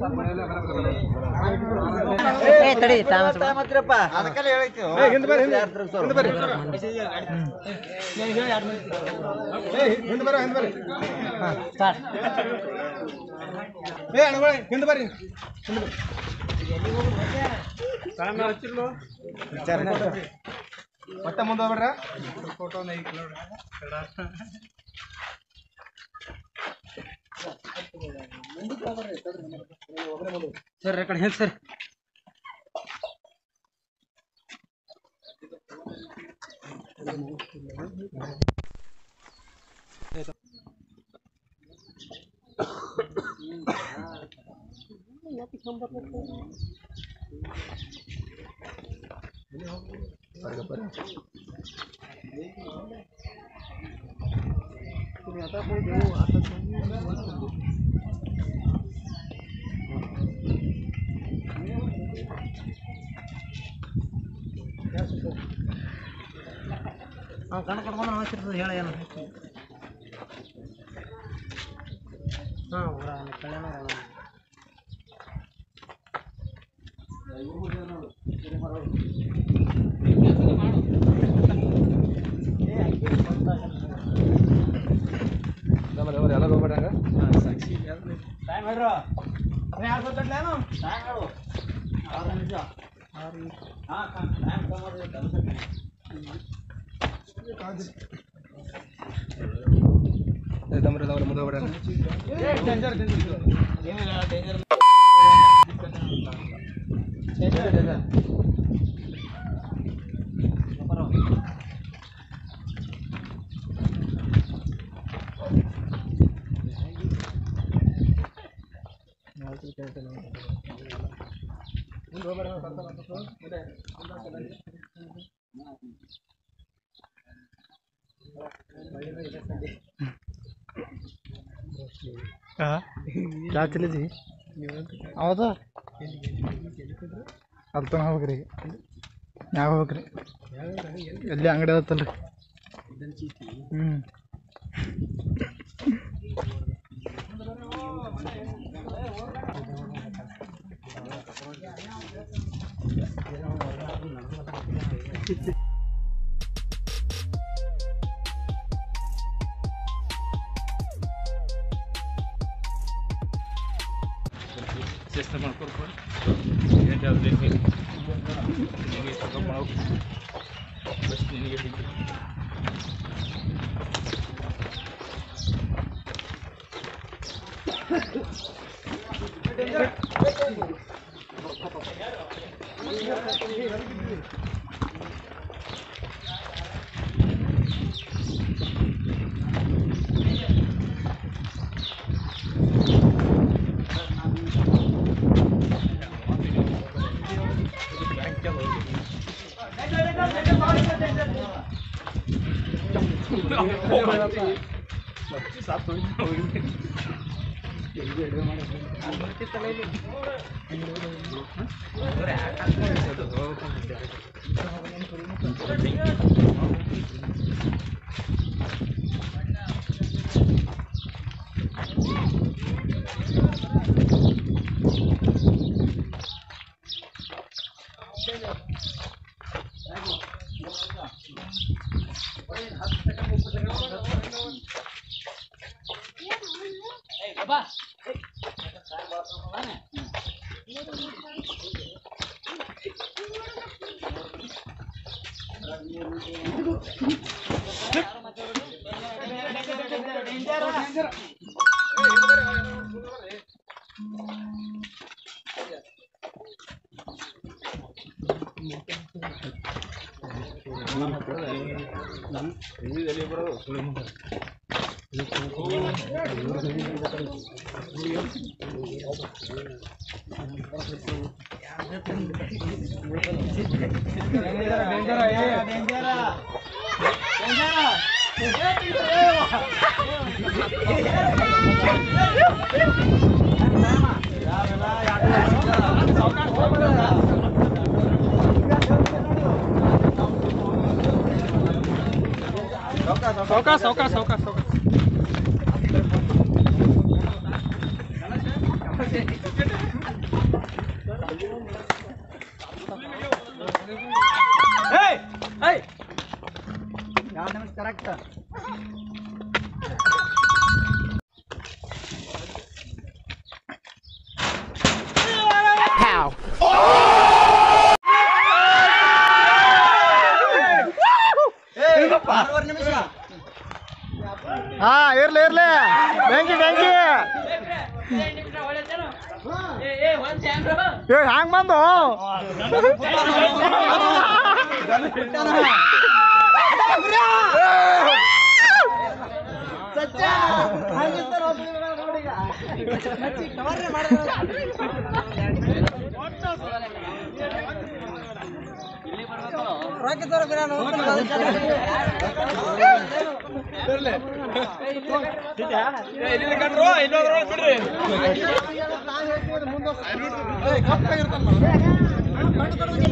ತಡಿ ತಾಮಸ ಅದಕ್ಕೆಲ್ಲ ಹೇಳಿತ್ತು ಹಿಂದೆ ಬರ್ರಿ ಹಿಂದೆ ಬರ್ರಿ ಹಿಂದೆ ಬರ್ರಿ ಹಿಂದೆ ಬರ್ರಿ ಸ್ಟಾರ್ಟ್ ಏ ಅಣ್ಣಗಳೇ ಹಿಂದೆ ಬರ್ರಿ ಮತ್ತೆ ಮುಂದೆ ಹೋಗ್ಬೇಡ್ರ ಸರ್ ಆ ಕಡೆ ಹೇಳಿ ಸರ್ ಅವ್ನು ಕಣ್ಣು ಕಟ್ಕೊಂಡು ಅವಶ್ಯಕತೆ ಹೇಳ ಏನು ಹಾಂ ಊರ ಕಲ್ಯಾಣ ಎಲ್ಲ ಹೋಗ್ಬೇಡಂಗ ದಮ್ರ ಅವ್ರ ಮುಂದೆ ಹೋಗ್ಬೇಡ ಯಾವ ತಿಲ್ಲಿದಿ ಹೌದಾ ಅಲ್ಲಿ ತನಕ ಹೋಗ್ರಿ ಯಾವ ಹೋಗ್ರಿ ಎಲ್ಲಿ ಅಂಗಡಿ ಅದತ್ತಲ್ರಿ ಹ್ಞೂ ಚೇಷ್ಟೆ ಮಾಡ್ಕೊಡ್ಕೊಂಡು ಏನು ಯಾವ್ದು ಬೇಕು ನಿನಗೆ ತಗೊಂಡು ಮಾಡೋಕೆ ಬಸ್ ನಿನಗೆ ಸಿಗ್ತದೆ ಸಾವ್ಕಾಶ ಸಾವ್ಕಾಶ ಸಾವ್ಕಾಶ ಸಾವ್ಕಾಶ ಎರಡು ನಿಮಿಷ ಕರೆಕ್ಟ್ ಆರೂವರೆ ನಿಮಿಷ ಹಾ ಇರ್ಲಿ ಇರ್ಲಿ ಬೆಂಕಿ ಬೆಂಕಿ ಏ ಹ್ಯಾಂಗ್ ಬಂದು ಸಚ್ಚ ಹಾಗಿರ್ತಾರ ನೋಡೀಗ ರೊಕ್ಕ ತರ ಬಿಡೋಣ ಮುಂದೆ